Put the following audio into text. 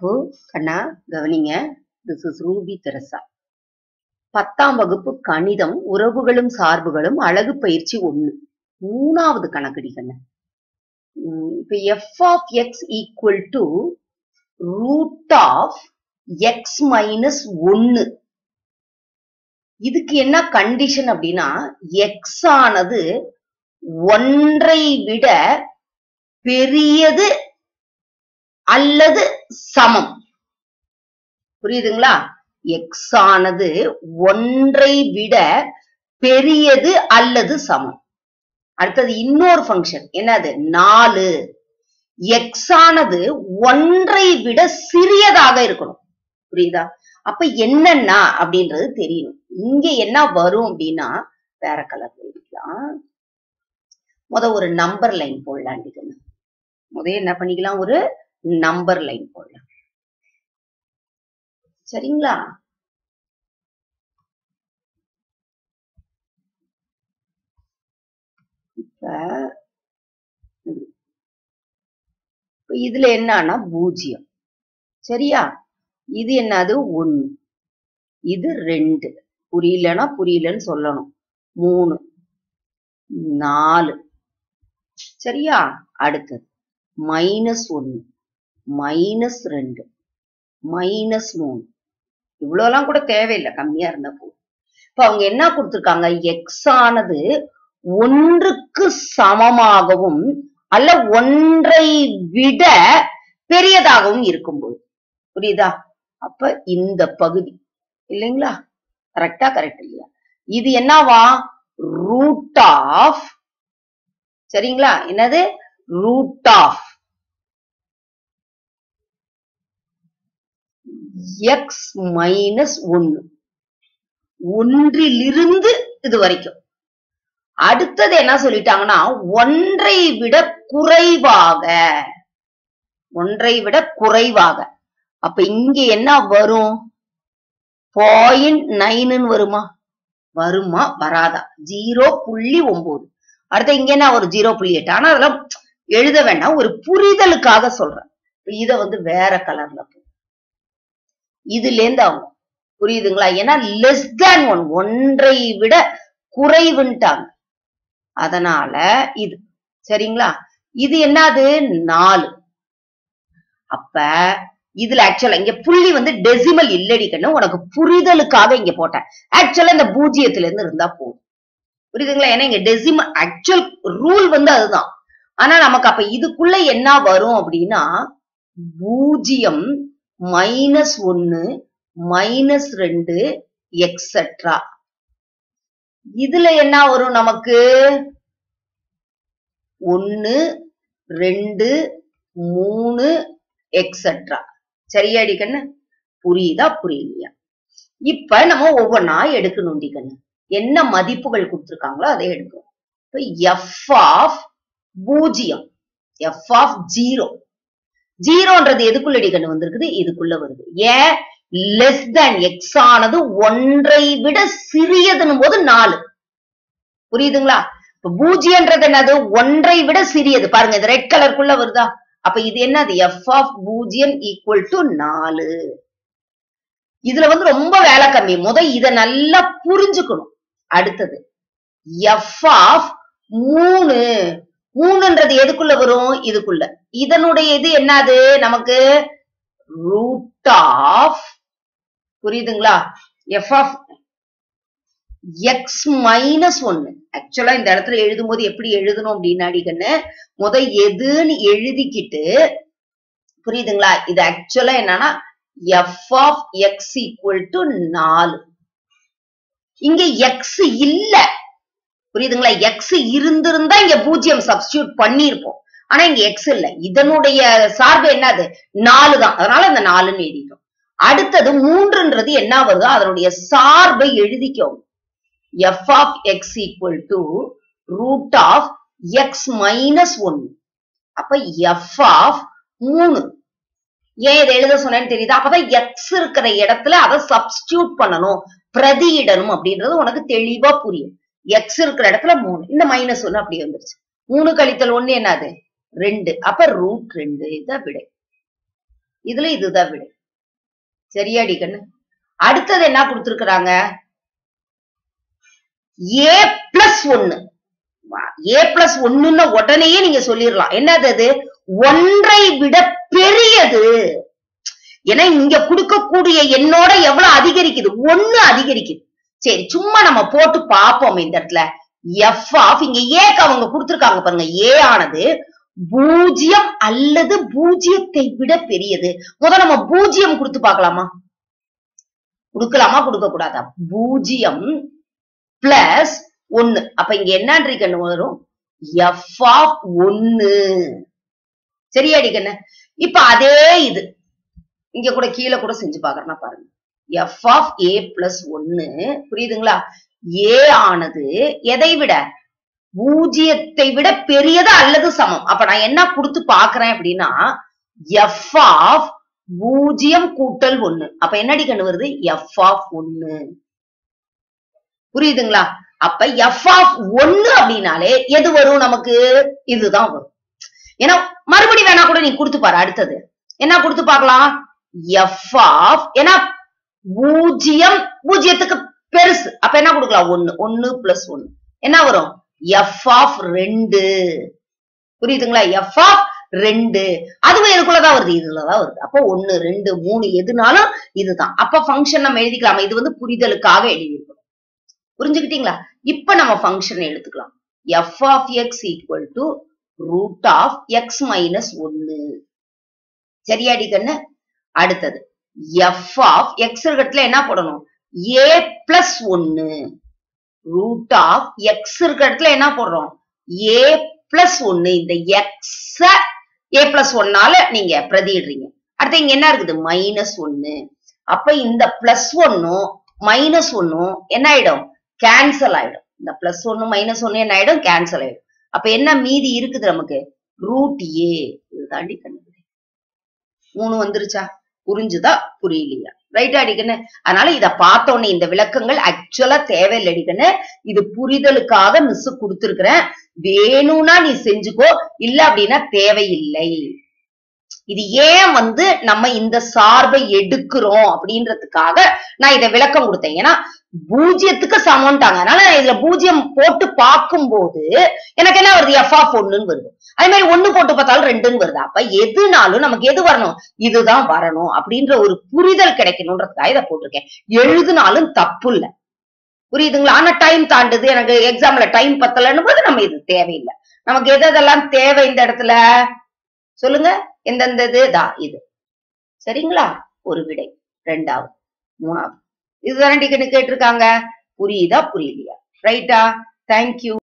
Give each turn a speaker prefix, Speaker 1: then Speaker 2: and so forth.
Speaker 1: தப்பு கண்ணா கவனிங்க this is Ruby Teresa பத்தாம் வகுப்பு கணிதம் உறவுகளும் சார்புகளும் அழகு பயிற்சி ஒண்ணு மூணாவது கணக்கடி கண்ணு உம் இப்ப f of x equal to root of x minus ஒன்னு இதுக்கு என்ன கண்டிஷன் அப்படின்னா எக்ஸ் ஆனது ஒன்றை விட பெரியது அல்லது சமம் புரியுதுங்களா எக்ஸ் ஆனது ஒன்றை விட பெரியது அல்லது சமம் அடுத்தது இன்னொரு ஃபங்க்ஷன் என்னது நாலு எக்ஸ் ஆனது ஒன்றை விட சிறியதாக இருக்கணும் புரியுதா அப்ப என்னன்னா அப்படின்றது தெரியணும் இங்க என்ன வரும் அப்படின்னா வேற கலர் எழுதிக்கலாம் முத ஒரு நம்பர் லைன் போடலாண்டிக்கணும் முத என்ன பண்ணிக்கலாம் ஒரு நம்பர் லைன் போடலாம் சரிங்களா இப்ப இப்ப இதுல என்னன்னா பூஜ்ஜியம் சரியா இது என்னது ஒண்ணு இது ரெண்டு புரியலன்னா புரியலன்னு சொல்லணும் மூணு நாலு சரியா அடுத்தது மைனஸ் ஒன்னு மைனஸ் ரெண்டு மைனஸ் மூணு இவ்வளோலாம் கூட தேவையில்லை கம்மியா இருந்தா போதும் இப்ப அவங்க என்ன கொடுத்திருக்காங்க எக்ஸ் ஆனது ஒன்றுக்கு சமமாகவும் அல்ல ஒன்றை விட பெரியதாகவும் இருக்கும்போது புரியுதா அப்ப இந்த பகுதி இல்லைங்களா கரெக்டா கரெக்ட் இல்லையா இது என்னவா ரூட் ஆஃப் சரிங்களா என்னது ரூட் ஆஃப் எக்ஸ் மைனஸ் ஒன்னு ஒன்றிலிருந்து இது வரைக்கும் அடுத்தது என்ன சொல்லிட்டாங்கன்னா ஒன்றை விட குறைவாக ஒன்றை விட குறைவாக அப்ப இங்க என்ன வரும் பாயிண்ட் நைனுன்னு வருமா வருமா வராதா ஜீரோ புள்ளி ஒன்பது அடுத்து இங்க என்ன ஒரு ஜீரோ புள்ளி எட்டு ஆனா அதெல்லாம் எழுத வேண்டாம் ஒரு புரிதலுக்காக சொல்றேன் இத வந்து வேற கலர்ல இதுல இருந்து ஆகும் புரியுதுங்களா ஏன்னா லெஸ் தேன் ஒன் ஒன்றை விட குறைவுன்ட்டாங்க அதனால இது சரிங்களா இது என்னது நாலு அப்ப இதுல ஆக்சுவலா இங்க புள்ளி வந்து டெசிமல் இல்லடி கண்ணு உனக்கு புரிதலுக்காக இங்க போட்டேன் ஆக்சுவலா இந்த பூஜ்ஜியத்துல இருந்து இருந்தா போதும் புரியுதுங்களா ஏன்னா இங்க டெசிமல் ஆக்சுவல் ரூல் வந்து அதுதான் ஆனா நமக்கு அப்ப இதுக்குள்ள என்ன வரும் அப்படின்னா பூஜ்ஜியம் மைனஸ் ஒன்னு மைனஸ் ரெண்டு எக்ஸெட்ரா இதுல என்ன வரும் நமக்கு ஒன்னு ரெண்டு மூணு எக்ஸெட்ரா சரியாடி கண்ணு புரியுதா புரியலையா இப்ப நம்ம ஒவ்வொன்னா எடுக்கணும்டி கண்ணு என்ன மதிப்புகள் கொடுத்திருக்காங்களோ அதை எடுக்கணும் இப்ப எஃப் ஆஃப் பூஜ்ஜியம் எஃப் ஆஃப் ஜீரோ ஜீரோன்றது எதுக்குள்ளடி கண்ணு வந்திருக்குது இதுக்குள்ள வருது ஏன் லெஸ் தேன் எக்ஸ் ஆனது ஒன்றை விட சிறியதுன்னும் போது நாலு புரியுதுங்களா இப்ப பூஜ்ஜியன்றது என்னது ஒன்றை விட சிறியது பாருங்க இது ரெட் கலருக்குள்ள வருதா அப்ப இது என்னது எஃப் ஆஃப் பூஜ்ஜியம் ஈக்குவல் டு நாலு இதுல வந்து ரொம்ப வேலை கம்மி முத இத நல்லா புரிஞ்சுக்கணும் அடுத்தது எஃப் ஆஃப் மூணு மூணுன்றது எதுக்குள்ள வரும் இதுக்குள்ள இதனுடைய இது என்னது நமக்கு ரூட் ஆஃப் புரியுதுங்களா எஃப் ஆஃப் எக்ஸ் மைனஸ் ஒன்னு ஆக்சுவலா இந்த இடத்துல எழுதும் போது எப்படி எழுதணும் அப்படின்னா அடிக்கன்னு முத எதுன்னு எழுதிக்கிட்டு புரியுதுங்களா இது ஆக்சுவலா என்னன்னா f of x equal to நாலு இங்க எக்ஸ் இல்ல புரியுதுங்களா எக்ஸ் இருந்திருந்தா இங்க பூஜ்ஜியம் சப்ஸ்டியூட் பண்ணிருப்போம் ஆனா இங்க எக்ஸ் இல்ல இதனுடைய சார்பு என்னது நாலு தான் அதனால இந்த நாலுன்னு எழுதிட்டோம் அடுத்தது மூன்றுன்றது என்ன வருதோ அதனுடைய சார்பை எழுதிக்கோங்க f of x equal to root of x minus ஒன்னு அப்ப எஃப் ஆஃப் மூணு ஏன் இதை எழுத சொன்னேன்னு தெரியுதா அப்பதான் எக்ஸ் இருக்கிற இடத்துல அதை சப்ஸ்டியூட் பண்ணணும் பிரதியிடணும் அப்படின்றது உனக்கு தெளிவா புரியும் எக்ஸ் இருக்கிற இடத்துல மூணு இந்த மைனஸ் ஒன்னு அப்படி வந்துருச்சு மூணு கழித்தல் ஒண்ணு என்னது ரெண்டு அப்ப ரூட் ரெண்டு இதான் விடை இதுல இதுதான் விடை சரியாடி கண்ணு அடுத்தது என்ன கொடுத்திருக்கிறாங்க ஏ பிளஸ் ஒன்னு ஏ பிளஸ் ஒண்ணுன்னு உடனேயே நீங்க சொல்லிடலாம் என்னது அது ஒன்றை விட பெரியது ஏன்னா இங்க கொடுக்கக்கூடிய எண்ணோட எவ்வளவு அதிகரிக்குது ஒண்ணு அதிகரிக்குது சரி சும்மா நம்ம போட்டு பார்ப்போம் இந்த இடத்துல எஃப் ஆஃப் இங்க ஏக்கு அவங்க கொடுத்திருக்காங்க பாருங்க ஏ ஆனது பூஜ்ஜியம் அல்லது பூஜ்ஜியத்தை விட பெரியது முதல்ல நம்ம பூஜ்ஜியம் கொடுத்து பார்க்கலாமா கொடுக்கலாமா கொடுக்க கூடாதா பூஜ்ஜியம் பிளஸ் ஒன்னு அப்ப இங்க என்னன்றி கண்ணு வரும் எஃப் ஆஃப் ஒன்னு சரியாடி கண்ணு இப்ப அதே இது இங்க கூட கீழே கூட செஞ்சு பாக்குறேன்னா பாருங்க எஃப் ஆஃப் ஏ பிளஸ் ஒன்னு புரியுதுங்களா ஏ ஆனது எதை விட பூஜ்ஜியத்தை விட பெரியது அல்லது சமம் அப்ப நான் என்ன கொடுத்து பாக்குறேன் அப்படின்னா எஃப் ஆஃப் பூஜ்ஜியம் கூட்டல் ஒன்னு அப்ப என்னடி கண்ணு வருது எஃப் ஆஃப் ஒன்னு புரியுதுங்களா அப்ப எஃப் ஆஃப் ஒன்னு அப்படின்னாலே எது வரும் நமக்கு இதுதான் வரும் ஏன்னா மறுபடி வேணா கூட நீ கொடுத்து பாரு அடுத்தது என்ன கொடுத்து பார்க்கலாம் எஃப் ஆஃப் ஏன்னா பூஜ்ஜியம் பூஜ்ஜியத்துக்கு பெருசு அப்ப என்ன கொடுக்கலாம் ஒன்னு ஒன்னு பிளஸ் ஒன்னு என்ன வரும் எஃப் ஆஃப் ரெண்டு புரியுதுங்களா எஃப் ஆஃப் ரெண்டு அதுவும் எனக்குள்ளதான் வருது இதுலதான் வருது அப்போ ஒன்னு ரெண்டு மூணு எதுனாலும் இதுதான் அப்ப ஃபங்க்ஷன் நம்ம எழுதிக்கலாமா இது வந்து புரிதலுக்காக எழுதியிருக்கணும் புரிஞ்சுக்கிட்டீங்களா இப்ப நம்ம ஃபங்க்ஷன் எடுத்துக்கலாம் f of x equal to root of x minus ஒன்னு சரியாடி கண்ணு அடுத்தது எஃப் ஆஃப் எக்ஸ் இடத்துல என்ன போடணும் ஏ பிளஸ் ஒன்னு ரூட் ஆஃப் எக்ஸ் இருக்க இடத்துல என்ன போடுறோம் ஏ பிளஸ் ஒன்னு இந்த எக்ஸ் ஏ பிளஸ் ஒன்னால நீங்க பிரதிடுறீங்க அடுத்து இங்க என்ன இருக்குது மைனஸ் ஒன்னு அப்ப இந்த பிளஸ் ஒன்னும் மைனஸ் ஒன்னும் என்ன ஆயிடும் கேன்சல் ஆயிடும் இந்த பிளஸ் ஒன்னு மைனஸ் ஒன்னு என்ன ஆயிடும் கேன்சல் ஆயிடும் அப்ப என்ன மீதி இருக்குது நமக்கு ரூட் ஏ இது தாண்டி கண்டுபிடி மூணு வந்துருச்சா புரிஞ்சுதா புரியலையா ரைட் அடிக்கன்னு அதனால இத பார்த்த உடனே இந்த விளக்கங்கள் ஆக்சுவலா தேவையில்லை அடிக்கன்னு இது புரிதலுக்காக மிஸ் கொடுத்திருக்கிறேன் வேணும்னா நீ செஞ்சுக்கோ இல்ல அப்படின்னா தேவையில்லை இது ஏன் வந்து நம்ம இந்த சார்பை எடுக்கிறோம் அப்படின்றதுக்காக நான் இதை விளக்கம் கொடுத்தேன் ஏன்னா பூஜ்ஜியத்துக்கு சமம்ட்டாங்க அதனால நான் இதுல பூஜ்ஜியம் போட்டு பார்க்கும்போது எனக்கு என்ன வருது எஃப் ஆஃப் ஒண்ணுன்னு வருது அதே மாதிரி ஒண்ணு போட்டு பார்த்தாலும் ரெண்டுன்னு வருது அப்ப எதுனாலும் நமக்கு எது வரணும் இதுதான் வரணும் அப்படின்ற ஒரு புரிதல் கிடைக்கணும்ன்றதுக்காக இதை போட்டிருக்கேன் எழுதுனாலும் தப்பு இல்ல புரியுதுங்களா ஆனா டைம் தாண்டுது எனக்கு எக்ஸாம்ல டைம் பத்தலன்னு போது நம்ம இது தேவையில்லை நமக்கு எது எதெல்லாம் தேவை இந்த இடத்துல சொல்லுங்க எந்தெந்த இது தா இது சரிங்களா ஒரு விடை ரெண்டாவது மூணாவது இதுதானே டிக்கெட் கேட்டிருக்காங்க புரியுதா புரியலையா ரைட்டா தேங்க்யூ